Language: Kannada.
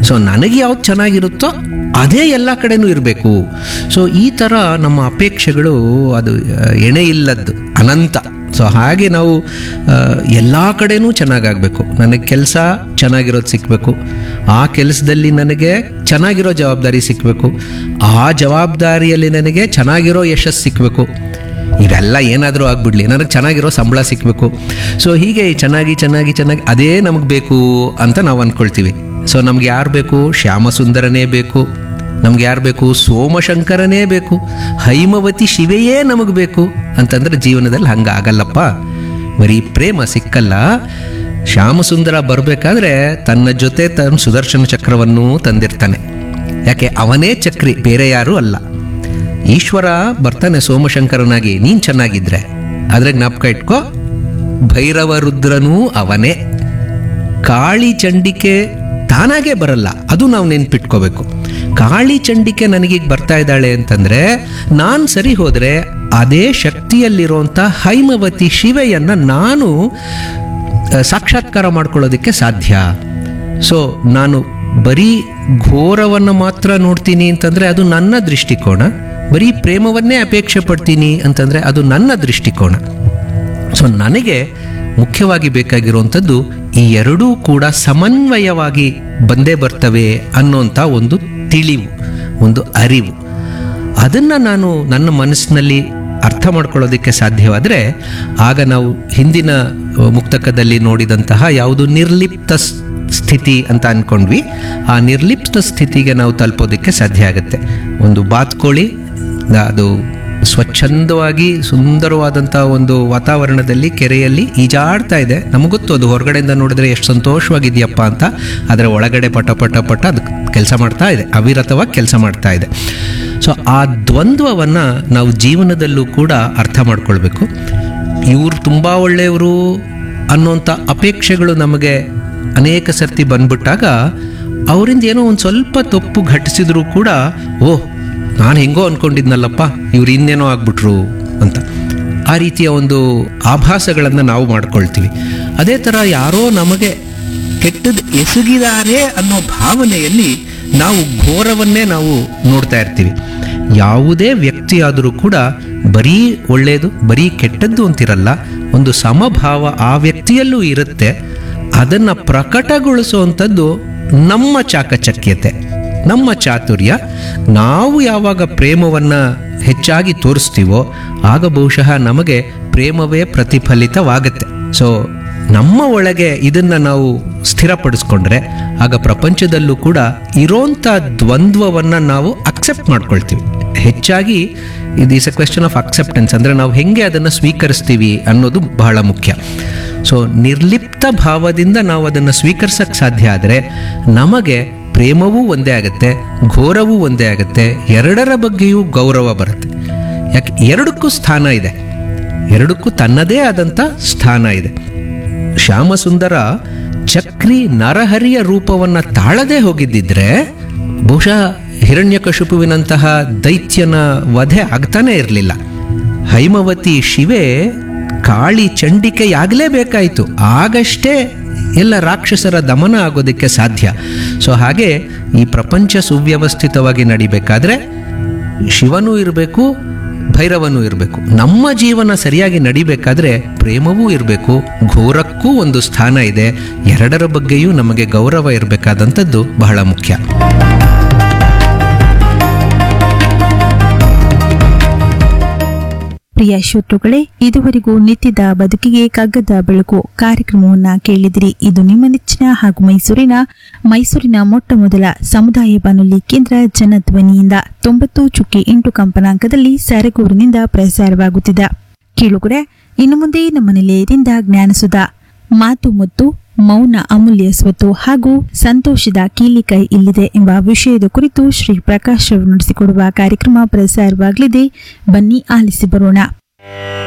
ಸೊ ನನಗೆ ಯಾವ್ದು ಚೆನ್ನಾಗಿರುತ್ತೋ ಅದೇ ಎಲ್ಲ ಕಡೆನೂ ಇರಬೇಕು ಸೊ ಈ ಥರ ನಮ್ಮ ಅಪೇಕ್ಷೆಗಳು ಅದು ಆ, ಎಣೆ ಇಲ್ಲದ್ದು ಅನಂತ ಸೊ ಹಾಗೆ ನಾವು ಎಲ್ಲ ಕಡೆನೂ ಚೆನ್ನಾಗಾಗಬೇಕು ನನಗೆ ಕೆಲಸ ಚೆನ್ನಾಗಿರೋದು ಸಿಕ್ಕಬೇಕು ಆ ಕೆಲಸದಲ್ಲಿ ನನಗೆ ಚೆನ್ನಾಗಿರೋ ಜವಾಬ್ದಾರಿ ಸಿಕ್ಕಬೇಕು ಆ ಜವಾಬ್ದಾರಿಯಲ್ಲಿ ನನಗೆ ಚೆನ್ನಾಗಿರೋ ಯಶಸ್ಸು ಸಿಕ್ಕಬೇಕು ಇವೆಲ್ಲ ಏನಾದರೂ ಆಗ್ಬಿಡ್ಲಿ ನನಗೆ ಚೆನ್ನಾಗಿರೋ ಸಂಬಳ ಸಿಕ್ಕಬೇಕು ಸೊ ಹೀಗೆ ಚೆನ್ನಾಗಿ ಚೆನ್ನಾಗಿ ಚೆನ್ನಾಗಿ ಅದೇ ನಮಗೆ ಬೇಕು ಅಂತ ನಾವು ಅಂದ್ಕೊಳ್ತೀವಿ ಸೊ ನಮ್ಗೆ ಯಾರು ಬೇಕು ಶ್ಯಾಮಸುಂದರನೇ ಬೇಕು ನಮ್ಗೆ ಯಾರು ಬೇಕು ಸೋಮಶಂಕರನೇ ಬೇಕು ಹೈಮವತಿ ಶಿವೆಯೇ ನಮಗೆ ಬೇಕು ಅಂತಂದ್ರೆ ಜೀವನದಲ್ಲಿ ಹಂಗಾಗಲ್ಲಪ್ಪ ಬರೀ ಪ್ರೇಮ ಸಿಕ್ಕಲ್ಲ ಶ್ಯಾಮಸುಂದರ ಬರಬೇಕಾದ್ರೆ ತನ್ನ ಜೊತೆ ತನ್ನ ಸುದರ್ಶನ ಚಕ್ರವನ್ನೂ ತಂದಿರ್ತಾನೆ ಯಾಕೆ ಅವನೇ ಚಕ್ರಿ ಬೇರೆ ಯಾರೂ ಅಲ್ಲ ಈಶ್ವರ ಬರ್ತಾನೆ ಸೋಮಶಂಕರನಾಗಿ ನೀನ್ ಚೆನ್ನಾಗಿದ್ರೆ ಆದ್ರೆ ಜ್ಞಾಪಕ ಇಟ್ಕೋ ಭೈರವ ರುದ್ರನೂ ಅವನೇ ಕಾಳಿ ಚಂಡಿಕೆ ತಾನಾಗೆ ಬರಲ್ಲ ಅದು ನಾವು ನೆನ್ಪಿಟ್ಕೋಬೇಕು ಕಾಳಿ ಚಂಡಿಕೆ ನನಗೀಗ ಬರ್ತಾ ಇದ್ದಾಳೆ ಅಂತಂದ್ರೆ ನಾನು ಸರಿ ಹೋದ್ರೆ ಅದೇ ಶಕ್ತಿಯಲ್ಲಿರುವಂಥ ಹೈಮವತಿ ಶಿವೆಯನ್ನ ನಾನು ಆ, ಸಾಕ್ಷಾತ್ಕಾರ ಮಾಡ್ಕೊಳ್ಳೋದಕ್ಕೆ ಸಾಧ್ಯ ಸೊ ನಾನು ಬರೀ ಘೋರವನ್ನು ಮಾತ್ರ ನೋಡ್ತೀನಿ ಅಂತಂದ್ರೆ ಅದು ನನ್ನ ದೃಷ್ಟಿಕೋನ ಬರೀ ಪ್ರೇಮವನ್ನೇ ಅಪೇಕ್ಷೆ ಪಡ್ತೀನಿ ಅಂತಂದ್ರೆ ಅದು ನನ್ನ ದೃಷ್ಟಿಕೋನ ಸೊ ನನಗೆ ಮುಖ್ಯವಾಗಿ ಬೇಕಾಗಿರುವಂಥದ್ದು ಈ ಎರಡೂ ಕೂಡ ಸಮನ್ವಯವಾಗಿ ಬಂದೇ ಬರ್ತವೆ ಅನ್ನೋಂಥ ಒಂದು ತಿಳಿವು ಒಂದು ಅರಿವು ಅದನ್ನು ನಾನು ನನ್ನ ಮನಸ್ಸಿನಲ್ಲಿ ಅರ್ಥ ಮಾಡ್ಕೊಳ್ಳೋದಕ್ಕೆ ಸಾಧ್ಯವಾದರೆ ಆಗ ನಾವು ಹಿಂದಿನ ಅಹ್, ಮುಕ್ತಕದಲ್ಲಿ ನೋಡಿದಂತಹ ಯಾವುದು ನಿರ್ಲಿಪ್ತ ಸ್- ಸ್ಥಿತಿ ಅಂತ ಅಂದ್ಕೊಂಡ್ವಿ ಆ ನಿರ್ಲಿಪ್ತ ಸ್ಥಿತಿಗೆ ನಾವು ತಲುಪೋದಕ್ಕೆ ಸಾಧ್ಯ ಆಗುತ್ತೆ ಒಂದು ಬಾತ್ಕೋಳಿ ಅದು ಸ್ವಚ್ಛಂದವಾಗಿ ಸುಂದರವಾದಂಥ ಒಂದು ವಾತಾವರಣದಲ್ಲಿ ಕೆರೆಯಲ್ಲಿ ಈಜಾಡ್ತಾ ಇದೆ ನಮಗೊತ್ತು ಅದು ಹೊರಗಡೆಯಿಂದ ನೋಡಿದ್ರೆ ಎಷ್ಟು ಸಂತೋಷವಾಗಿದೆಯಪ್ಪ ಅಂತ ಅದರ ಒಳಗಡೆ ಪಟ ಪಟ ಪಟ ಅದು ಕೆಲಸ ಮಾಡ್ತಾ ಇದೆ ಅವಿರತವಾಗಿ ಕೆಲಸ ಮಾಡ್ತಾ ಇದೆ ಸೊ ಆ ದ್ವಂದ್ವವನ್ನು ನಾವು ಜೀವನದಲ್ಲೂ ಕೂಡ ಅರ್ಥ ಮಾಡ್ಕೊಳ್ಬೇಕು ಇವರು ತುಂಬ ಒಳ್ಳೆಯವರು ಅನ್ನೋಂಥ ಅಪೇಕ್ಷೆಗಳು ನಮಗೆ ಅನೇಕ ಸರ್ತಿ ಬಂದ್ಬಿಟ್ಟಾಗ ಅವರಿಂದ ಏನೋ ಒಂದು ಸ್ವಲ್ಪ ತಪ್ಪು ಘಟಿಸಿದ್ರು ಕೂಡ ಓಹ್ ನಾನು ಹೆಂಗೋ ಅನ್ಕೊಂಡಿದ್ನಲ್ಲಪ್ಪ ಇವ್ರು ಇನ್ನೇನೋ ಆಗ್ಬಿಟ್ರು ಅಂತ ಆ ರೀತಿಯ ಒಂದು ಆಭಾಸಗಳನ್ನು ನಾವು ಮಾಡ್ಕೊಳ್ತೀವಿ ಅದೇ ಥರ ಯಾರೋ ನಮಗೆ ಕೆಟ್ಟದ್ದು ಎಸಗಿದ್ದಾರೆ ಅನ್ನೋ ಭಾವನೆಯಲ್ಲಿ ನಾವು ಘೋರವನ್ನೇ ನಾವು ನೋಡ್ತಾ ಇರ್ತೀವಿ ಯಾವುದೇ ವ್ಯಕ್ತಿಯಾದರೂ ಕೂಡ ಬರೀ ಒಳ್ಳೆಯದು ಬರೀ ಕೆಟ್ಟದ್ದು ಅಂತಿರಲ್ಲ ಒಂದು ಸಮಭಾವ ಆ ವ್ಯಕ್ತಿಯಲ್ಲೂ ಇರುತ್ತೆ ಅದನ್ನು ಪ್ರಕಟಗೊಳಿಸುವಂಥದ್ದು ನಮ್ಮ ಚಾಕಚಕ್ಯತೆ ನಮ್ಮ ಚಾತುರ್ಯ ನಾವು ಯಾವಾಗ ಪ್ರೇಮವನ್ನು ಹೆಚ್ಚಾಗಿ ತೋರಿಸ್ತೀವೋ ಆಗ ಬಹುಶಃ ನಮಗೆ ಪ್ರೇಮವೇ ಪ್ರತಿಫಲಿತವಾಗುತ್ತೆ ಸೊ ನಮ್ಮ ಒಳಗೆ ಇದನ್ನು ನಾವು ಸ್ಥಿರಪಡಿಸ್ಕೊಂಡ್ರೆ ಆಗ ಪ್ರಪಂಚದಲ್ಲೂ ಕೂಡ ಇರೋಂಥ ದ್ವಂದ್ವವನ್ನು ನಾವು ಅಕ್ಸೆಪ್ಟ್ ಮಾಡ್ಕೊಳ್ತೀವಿ ಹೆಚ್ಚಾಗಿ ಇದು is a question of acceptance ಅಂದರೆ ನಾವು ಹೆಂಗೆ ಅದನ್ನು ಸ್ವೀಕರಿಸ್ತೀವಿ ಅನ್ನೋದು ಬಹಳ ಮುಖ್ಯ ಸೊ ನಿರ್ಲಿಪ್ತ ಭಾವದಿಂದ ನಾವು ಅದನ್ನು ಸ್ವೀಕರಿಸಕ್ಕೆ ಸಾಧ್ಯ ಆದರೆ ನಮಗೆ ಪ್ರೇಮವೂ ಒಂದೇ ಆಗುತ್ತೆ ಘೋರವೂ ಒಂದೇ ಆಗುತ್ತೆ ಎರಡರ ಬಗ್ಗೆಯೂ ಗೌರವ ಬರುತ್ತೆ ಯಾಕೆ ಎರಡಕ್ಕೂ ಸ್ಥಾನ ಇದೆ ಎರಡಕ್ಕೂ ತನ್ನದೇ ಆದಂಥ ಸ್ಥಾನ ಇದೆ ಶ್ಯಾಮಸುಂದರ ಚಕ್ರಿ ನರಹರಿಯ ರೂಪವನ್ನ ತಾಳದೆ ಹೋಗಿದ್ದಿದ್ರೆ ಬಹುಶಃ ಹಿರಣ್ಯಕಶುಪುವಿನಂತಹ ದೈತ್ಯನ ವಧೆ ಆಗ್ತಾನೇ ಇರಲಿಲ್ಲ ಹೈಮವತಿ ಶಿವೆ ಕಾಳಿ ಚಂಡಿಕೆಯಾಗಲೇಬೇಕಾಯಿತು ಆಗಷ್ಟೇ ಎಲ್ಲ ರಾಕ್ಷಸರ ದಮನ ಆಗೋದಕ್ಕೆ ಸಾಧ್ಯ ಸೊ ಹಾಗೆ ಈ ಪ್ರಪಂಚ ಸುವ್ಯವಸ್ಥಿತವಾಗಿ ನಡಿಬೇಕಾದ್ರೆ ಶಿವನೂ ಇರಬೇಕು ಭೈರವನೂ ಇರಬೇಕು ನಮ್ಮ ಜೀವನ ಸರಿಯಾಗಿ ನಡಿಬೇಕಾದ್ರೆ ಪ್ರೇಮವೂ ಇರಬೇಕು ಘೋರಕ್ಕೂ ಒಂದು ಸ್ಥಾನ ಇದೆ ಎರಡರ ಬಗ್ಗೆಯೂ ನಮಗೆ ಗೌರವ ಇರಬೇಕಾದಂಥದ್ದು ಬಹಳ ಮುಖ್ಯ ಪ್ರಿಯ ಶ್ರೋತೃಗಳೇ ಇದುವರೆಗೂ ನಿತ್ಯದ ಬದುಕಿಗೆ ಕಗ್ಗದ ಬೆಳಕು ಕಾರ್ಯಕ್ರಮವನ್ನ ಕೇಳಿದಿರಿ ಇದು ನಿಮ್ಮ ನೆಚ್ಚಿನ ಹಾಗೂ ಮೈಸೂರಿನ ಮೈಸೂರಿನ ಮೊಟ್ಟ ಮೊದಲ ಸಮುದಾಯ ಬಾನುಲಿ ಕೇಂದ್ರ ಜನಧ್ವನಿಯಿಂದ ತೊಂಬತ್ತು ಚುಕ್ಕಿ ಎಂಟು ಕಂಪನಾಂಕದಲ್ಲಿ ಸರಗೂರಿನಿಂದ ಪ್ರಸಾರವಾಗುತ್ತಿದೆ ಕೇಳುಗರೆ ಇನ್ನು ಮುಂದೆ ನಮ್ಮ ನಿಲಯದಿಂದ ಜ್ಞಾನಸುಧ ಮಾತು ಮುತ್ತು ಮೌನ ಅಮೂಲ್ಯ ಸ್ವತ್ತು ಹಾಗೂ ಸಂತೋಷದ ಕೀಲಿಕೈ ಇಲ್ಲಿದೆ ಎಂಬ ವಿಷಯದ ಕುರಿತು ಶ್ರೀ ಪ್ರಕಾಶ್ ಅವರು ನಡೆಸಿಕೊಡುವ ಕಾರ್ಯಕ್ರಮ ಪ್ರಸಾರವಾಗಲಿದೆ ಬನ್ನಿ ಆಲಿಸಿ ಬರೋಣ